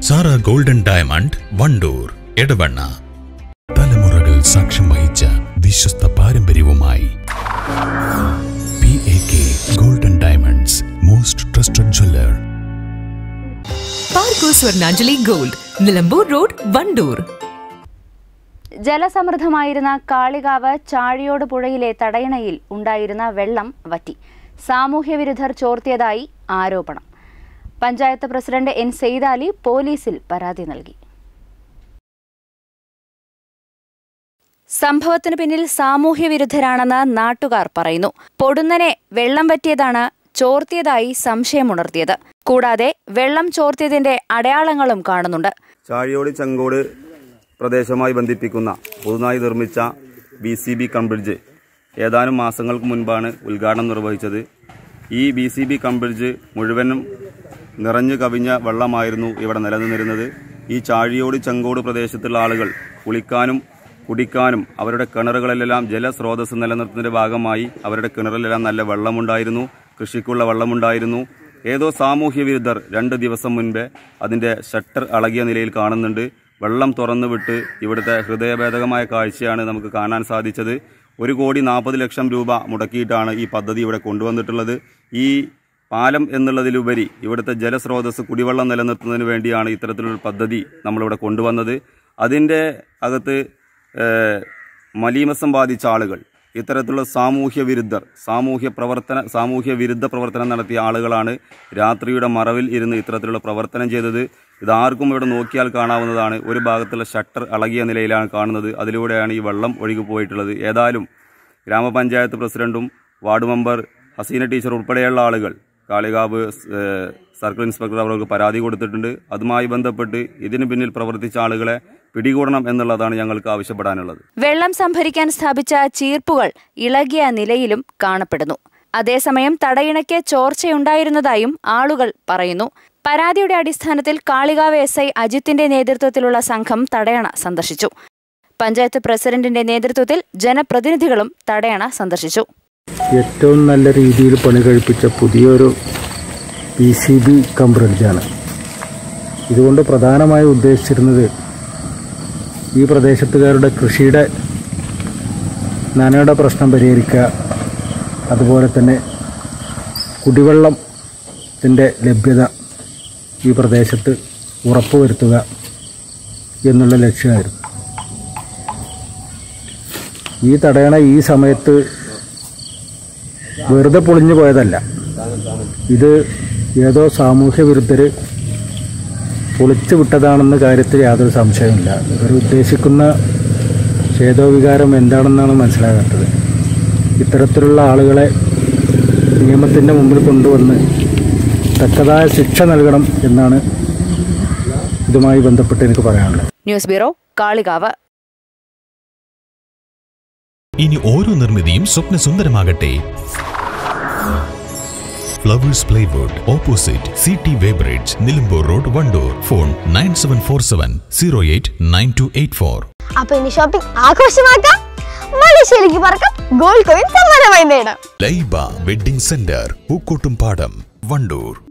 Sara golden diamond Wandoor Edavanna തലമുറകൾ സാക്ഷ്യം വഹിച്ച വിശ്വസ്ത പാരമ്പര്യവുമായി P A K golden diamonds most trusted jeweller പാർക്കോ സ്വർണാഞ്ജലി ഗോൾഡ് നിലമ്പൂർ റോഡ് വണ്ടൂർ ജലസമൃദ്ധമായിരുന്ന കാളികാവ് ചാഴിയോട് പുഴയിലെ തടയണയിൽ ഉണ്ടായിരുന്ന വെള്ളം വറ്റി സാമൂഹ്യവിരുദ്ധർ ചോർത്തിയതായി ആരോപണം പഞ്ചായത്ത് പ്രസിഡന്റ് എൻ സെയ്താലി പോലീസിൽ പരാതി നൽകി സംഭവത്തിന് പിന്നിൽ സാമൂഹ്യവിരുദ്ധരാണെന്ന് നാട്ടുകാർ പറയുന്നു പൊടുന്നനെ വെള്ളം വറ്റിയതാണ് ചോർത്തിയതായി സംശയമുണർത്തിയത് കൂടാതെ വെള്ളം ചോർത്തിയതിന്റെ അടയാളങ്ങളും കാണുന്നുണ്ട് ചാഴിയോട് ചെങ്കോട് പ്രദേശവുമായി ബന്ധിപ്പിക്കുന്ന പുതുതായി നിർമ്മിച്ച ബി സി ബി കംബ്രിഡ്ജ് ഏതാനും മാസങ്ങൾക്ക് മുൻപാണ് ഉദ്ഘാടനം നിർവഹിച്ചത് ഈ ബി സി ബി കംബ്രിഡ്ജ് മുഴുവനും നിറഞ്ഞു കവിഞ്ഞ വെള്ളമായിരുന്നു ഇവിടെ നിലനിന്നിരുന്നത് ഈ ചാഴിയോട് ചെങ്കോട് പ്രദേശത്തുള്ള ആളുകൾ കുളിക്കാനും കുടിക്കാനും അവരുടെ കിണറുകളിലെല്ലാം ജലസ്രോതസ് നിലനിർത്തുന്നതിന്റെ ഭാഗമായി അവരുടെ കിണറിലെല്ലാം നല്ല വെള്ളമുണ്ടായിരുന്നു കൃഷിക്കുള്ള വെള്ളമുണ്ടായിരുന്നു ഏതോ സാമൂഹ്യ വിരുദ്ധർ രണ്ട് ദിവസം മുൻപേ അതിന്റെ ഷട്ടർ അളകിയ നിലയിൽ കാണുന്നുണ്ട് വെള്ളം തുറന്നു വിട്ട് ഇവിടുത്തെ ഹൃദയഭേദകമായ കാഴ്ചയാണ് നമുക്ക് കാണാൻ സാധിച്ചത് ഒരു കോടി നാൽപ്പത് ലക്ഷം രൂപ മുടക്കിയിട്ടാണ് ഈ പദ്ധതി ഇവിടെ കൊണ്ടുവന്നിട്ടുള്ളത് ഈ പാലം എന്നുള്ളതിലുപരി ഇവിടുത്തെ ജലസ്രോതസ് കുടിവെള്ളം നിലനിർത്തുന്നതിന് വേണ്ടിയാണ് ഇത്തരത്തിലൊരു പദ്ധതി നമ്മളിവിടെ കൊണ്ടുവന്നത് അതിൻ്റെ അകത്ത് ഏഹ്, മലീമസം ബാധിച്ച ആളുകൾ ഇത്തരത്തിലുള്ള സാമൂഹ്യ വിരുദ്ധർ സാമൂഹ്യ പ്രവർത്തന സാമൂഹ്യ വിരുദ്ധ പ്രവർത്തനം നടത്തിയ ആളുകളാണ് രാത്രിയുടെ മറവിൽ ഇരുന്ന് ഇത്തരത്തിലുള്ള പ്രവർത്തനം ചെയ്തത് ഇതാർക്കും ഇവിടെ നോക്കിയാൽ കാണാവുന്നതാണ് ഒരു ഭാഗത്തുള്ള ഷട്ടർ അളകിയ നിലയിലാണ് കാണുന്നത് അതിലൂടെയാണ് ഈ വെള്ളം ഒഴുകി പോയിട്ടുള്ളത് ഏതായാലും ഗ്രാമപഞ്ചായത്ത് പ്രസിഡന്റും വാർഡ് മെമ്പർ ഹസീന ടീച്ചർ ഉൾപ്പെടെയുള്ള ആളുകൾ കാളികാവ് ഏഹ്, സർക്കിൾ ഇൻസ്പെക്ടർ അവർക്ക് പരാതി കൊടുത്തിട്ടുണ്ട് അതുമായി ബന്ധപ്പെട്ട് ഇതിന് പിന്നിൽ പ്രവർത്തിച്ച ആളുകളെ പിടികൂടണം എന്നുള്ളതാണ് ഞങ്ങൾക്ക് ആവശ്യപ്പെടാനുള്ളത് വെള്ളം സംഭരിക്കാൻ സ്ഥാപിച്ച ചീർപ്പുകൾ ഇളകിയ നിലയിലും കാണപ്പെടുന്നു അതേസമയം തടയിണയ്ക്ക് ചോർച്ചയുണ്ടായിരുന്നതായും ആളുകൾ പറയുന്നു പരാതിയുടെ അടിസ്ഥാനത്തിൽ കാളികാവ് എസ് ഐ അജിത്തിന്റെ നേതൃത്വത്തിലുള്ള സംഘം തടയണ സന്ദർശിച്ചു പഞ്ചായത്ത് പ്രസിഡന്റിന്റെ നേതൃത്വത്തിൽ ജനപ്രതിനിധികളും തടയണ സന്ദർശിച്ചു ഏറ്റവും നല്ല രീതിയിൽ പണി കഴിപ്പിച്ച പുതിയൊരു പി സി ബി കം ബ്രിഡ്ജാണ് ഇതുകൊണ്ട് പ്രധാനമായി ഉദ്ദേശിച്ചിരുന്നത് ഈ പ്രദേശത്തുകാരുടെ കൃഷിയുടെ നനയുടെ പ്രശ്നം പരിഹരിക്കുക അതുപോലെ തന്നെ കുടിവെള്ളത്തിൻ്റെ ലഭ്യത ഈ പ്രദേശത്ത് ഉറപ്പുവരുത്തുക എന്നുള്ള ലക്ഷ്യമായിരുന്നു ഈ തടയണ ഈ സമയത്ത് വെറുതെ പൊളിഞ്ഞു പോയതല്ല ഇത് ഏതോ സാമൂഹ്യ വിരുദ്ധർ പൊളിച്ചു വിട്ടതാണെന്ന കാര്യത്തിൽ യാതൊരു സംശയമില്ല ഇവർ ഉദ്ദേശിക്കുന്ന ഛേദോവികാരം എന്താണെന്നാണ് മനസ്സിലാകാത്തത് ഇത്തരത്തിലുള്ള ആളുകളെ നിയമത്തിൻ്റെ മുമ്പിൽ കൊണ്ടുവന്ന് തക്കതായ ശിക്ഷ നൽകണം എന്നാണ് ഇതുമായി ബന്ധപ്പെട്ട് എനിക്ക് പറയാനുള്ളത് ന്യൂസ് ബ്യൂറോ കാളികാവ് ഇനി ഓരോ നിർമ്മിതിയും സ്വപ്നസുന്ദരമാകട്ടെ flowers plywood opposite C T weighbridge Nilambur road Wandoor phone nine seven four seven zero eight nine two eight four അപ്പൊ ഇനി ഷോപ്പിംഗ് ആഘോഷമാക്കാം മലേഷ്യയിലേക്ക് പറക്കാം ഗോൾഡ് കോയിൻ സമ്മാനമായി നേടാം ലൈബ വെഡിംഗ് സെന്റർ പൂക്കോട്ടും പാടം വണ്ടൂർ